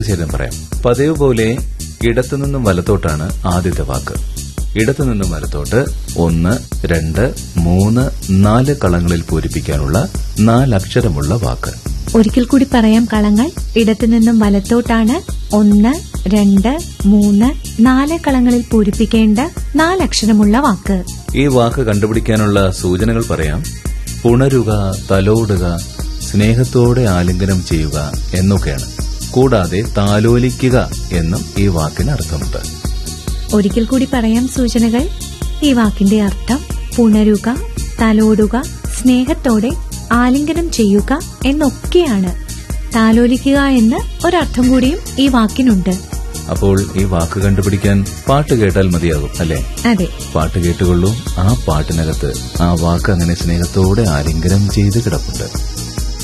ശരി പറയാം പതിവ് പോലെ ഇടത്തുനിന്നും വലത്തോട്ടാണ് ആദ്യത്തെ വാക്ക് ഇടത്തുനിന്നും വലത്തോട്ട് ഒന്ന് രണ്ട് മൂന്ന് നാല് കളങ്ങളിൽ പൂരിപ്പിക്കാനുള്ള നാലക്ഷരമുള്ള വാക്ക് ഒരിക്കൽ കൂടി പറയാം കളങ്ങൾ ഇടത്തുനിന്നും വലത്തോട്ടാണ് ഒന്ന് രണ്ട് മൂന്ന് നാല് കളങ്ങളിൽ പൂരിപ്പിക്കേണ്ട നാലക്ഷരമുള്ള വാക്ക് ഈ വാക്ക് കണ്ടുപിടിക്കാനുള്ള സൂചനകൾ പറയാം പുണരുക തലോടുക സ്നേഹത്തോടെ ആലിംഗനം ചെയ്യുക എന്നൊക്കെയാണ് കൂടാതെ താലോലിക്കുക എന്നും ഈ വാക്കിന് അർത്ഥമുണ്ട് ഒരിക്കൽ കൂടി പറയാം സൂചനകൾ ഈ വാക്കിന്റെ അർത്ഥം പുണരുക തലോടുക സ്നേഹത്തോടെ ആലിംഗനം ചെയ്യുക എന്നൊക്കെയാണ് താലോലിക്കുക എന്ന് ഒരർത്ഥം കൂടിയും ഈ വാക്കിനുണ്ട് അപ്പോൾ ഈ വാക്ക് കണ്ടുപിടിക്കാൻ പാട്ട് കേട്ടാൽ മതിയാകും അല്ലേ അതെ പാട്ട് കേട്ടുകൊള്ളൂ ആ പാട്ടിനകത്ത് ആ വാക്ക് അങ്ങനെ സ്നേഹത്തോടെ ആലിംഗനം ചെയ്ത് കിടപ്പുണ്ട്